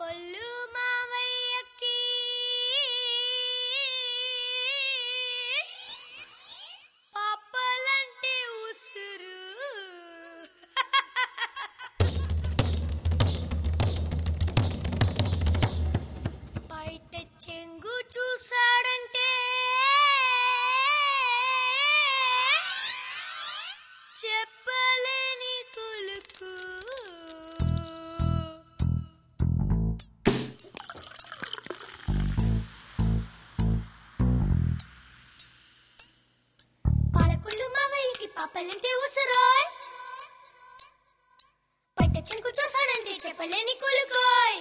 కొల్లు మావయ్యకి పాపలంటే ఉసురు బయట చెంగు చూసాడంటే చెప్పలేని కులుకు పాలకుళ్ళు మావయ్యకి పాపలంటే ఉసురోయ్ పట్ట చెంగు చూసాడంటే చెప్పలేని కులుకోయ్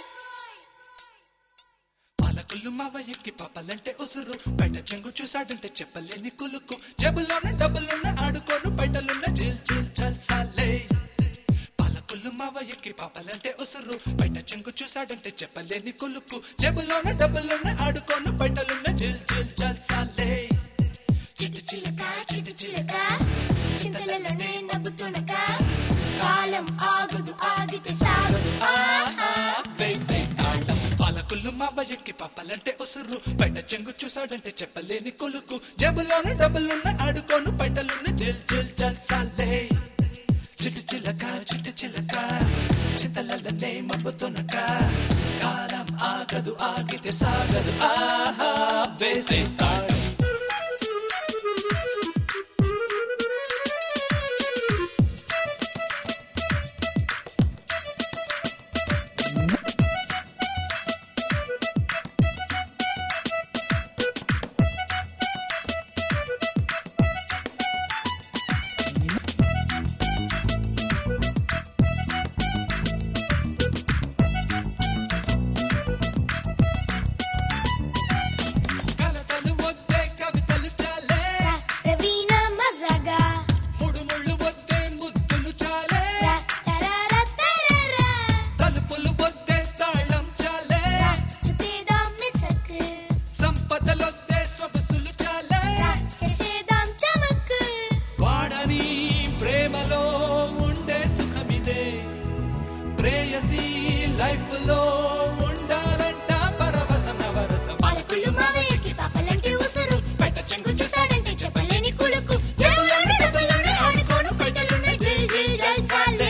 పాలకుళ్ళు మావయ్యకి పాపలంటే ఉసురు బయట చెంగు చూసాడంటే చెప్పలేని కులుకు జేబులోన డబ్బులున్న ఆడుకోను బయటలున్న జిల్ జిల్ చల్సాలే పాలకుళ్ళు మావయ్యకి పాపలంటే ఉసురు బయట చెంగు చూసాడంటే చెప్పలేని కులుకు జేబులోన డబ్బులున్న ఆడుకోను బయటలున్న జిల్ జిల్ చల్సాలే చిట్టు చిలక చిట్టు చిలక చింతలలోనే నవ్వుతునక కాలం ఆగదు ఆగితే సాగదు ఆహా వేసే కాలం పాలకుళ్ళు మావయ్యకి పాపలంటే ఉసురు బయట చెంగు చూసాడంటే చెప్పలేని కులుకు జేబులోన డబ్బులున్న ఆడుకోను బయటలున్న జిల్ జిల్ చల్సాలే చిట్టు చిలక చిట్టు చిలక చింతలల్లనే మబ్బుతునక కాలం ఆగదు ఆగితే సాగదు ఆహా వేసే కాలం కలతలు వద్దే కవితలు చాలే రవీన మజాగా ముడు ముళ్ళు వద్దే ముద్దులు చాలే రా తరారా తరారా తలుపులు వద్దే తాళం చాలే చూపేదాం మిసక్ సంపదలొద్దే సొగసులు చాలే రా చేసేదాం చమక్ వాడని ప్రేమలో ఉండే సుఖమిదే ప్రేయసి లైఫ్ లో ఉండాలంట పరవశం నవరసం పాలకుళ్ళు మావయ్యకి పాపలంటే ఉసురు పట్ట చెంగు చూసాడంటే చెప్పలేని కులుకు జబ్బులోనే డబ్బులోనే ఆడుకోను పెట్టలున్న జిల్ జిల్ జల్సాలే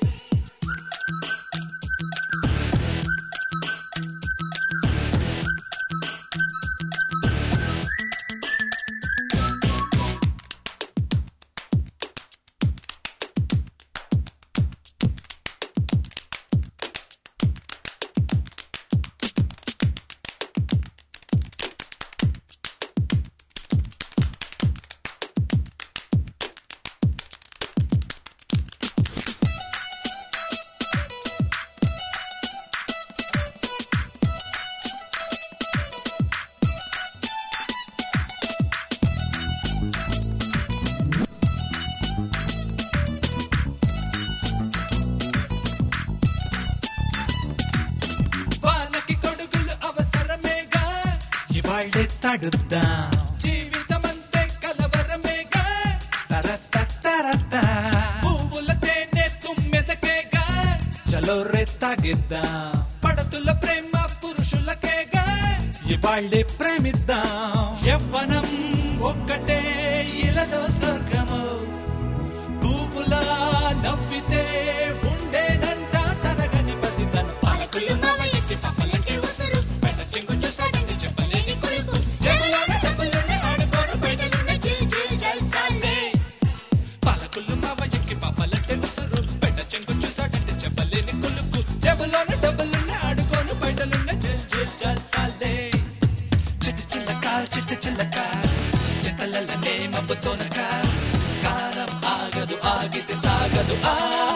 వానకి కొడుకులు అవసరమేగా ఇవాళ్ళే తడుద్దాం జీవితమంతే కలవరమేగా తరతరత పువ్వుల తేనె తుమ్మెదకేగా చలో రే తాగిద్దాం పడతుల ప్రేమ పురుషులకేగా ఇవాళ్ళే ప్రేమిద్దాం యవ్వనం ఒక్కటే ఇలదో స్వర్గము పువ్వులా నవ్వితే ఉండేనంట తరగని పసితను పాలకుళ్ళు మావయ్యకి పాపలంటే ఉసురు పెద్ద చెంగు చూసాడంటే చెప్పలేని కొలుకు జబ్బులోనే డబ్బులోనే ఆడుకోను పెట్టలున్న జిల్ జిల్ జల్సాలే పాలకుళ్ళు మావయ్యకి పాపలంటే ఉసురు పెద్ద చెంగు చూసాడంటే చెప్పలేని కొలుకు జేబులోన డబ్బులున్న ఆడుకోను బయటలున్న జిల్ జిల్ జల్సాలే చిట్టు చిల్లక చిట్టు చిల్లక చింతలల్లనే మబ్బుతోనక కాలం ఆగదు ఆగితే సాగదు ఆ